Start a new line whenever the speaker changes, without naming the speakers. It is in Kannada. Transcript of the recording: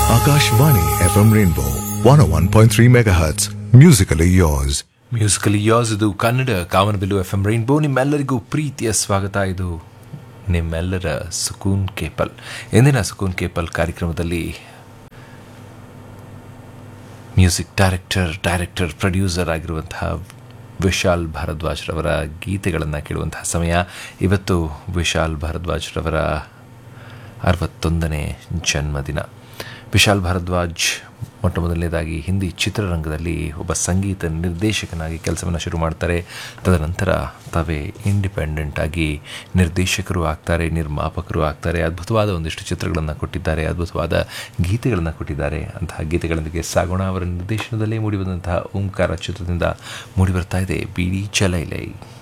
Akashvani FM Rainbow 101.3 MHz. Musically yours.
Musically yours ಇದು ಕನ್ನಡ ಕಾಮನಬಿಲ್ಲು ಎಫ್ ಎಂ ರೈನ್ಬೋ ನಿಮ್ಮೆಲ್ಲರಿಗೂ ಪ್ರೀತಿಯ ಸ್ವಾಗತ ಇದು ನಿಮ್ಮೆಲ್ಲರ ಸುಕೂನ್ ಕೇಪಲ್ ಎಂದಿನ ಸುಕೂನ್ ಕೇಪಲ್ ಕಾರ್ಯಕ್ರಮದಲ್ಲಿ ಮ್ಯೂಸಿಕ್ ಡೈರೆಕ್ಟರ್ ಡೈರೆಕ್ಟರ್ ಪ್ರೊಡ್ಯೂಸರ್ ಆಗಿರುವಂತಹ ವಿಶಾಲ್ ಭಾರದ್ವಾಜ್ರವರ ಗೀತೆಗಳನ್ನು ಕೇಳುವಂತಹ ಸಮಯ ಇವತ್ತು ವಿಶಾಲ್ ಭಾರದ್ವಾಜ್ರವರ ಅರವತ್ತೊಂದನೇ ಜನ್ಮದಿನ ವಿಶಾಲ್ ಭಾರದ್ವಾಜ್ ಮೊಟ್ಟ ಮೊದಲನೇದಾಗಿ ಹಿಂದಿ ಚಿತ್ರರಂಗದಲ್ಲಿ ಒಬ್ಬ ಸಂಗೀತ ನಿರ್ದೇಶಕನಾಗಿ ಕೆಲಸವನ್ನು ಶುರು ಮಾಡ್ತಾರೆ ತದನಂತರ ತಾವೇ ಇಂಡಿಪೆಂಡೆಂಟ್ ಆಗಿ ನಿರ್ದೇಶಕರು ಆಗ್ತಾರೆ ನಿರ್ಮಾಪಕರು ಆಗ್ತಾರೆ ಅದ್ಭುತವಾದ ಒಂದಿಷ್ಟು ಚಿತ್ರಗಳನ್ನು ಕೊಟ್ಟಿದ್ದಾರೆ ಅದ್ಭುತವಾದ ಗೀತೆಗಳನ್ನು ಕೊಟ್ಟಿದ್ದಾರೆ ಅಂತಹ ಗೀತೆಗಳೊಂದಿಗೆ ಸಾಗೋಣ ಅವರ ನಿರ್ದೇಶನದಲ್ಲೇ ಮೂಡಿಬಂದಂತಹ ಓಂಕಾರ ಚಿತ್ರದಿಂದ ಮೂಡಿಬರ್ತಾ ಇದೆ ಬಿಡಿ ಚಲೈಲೈ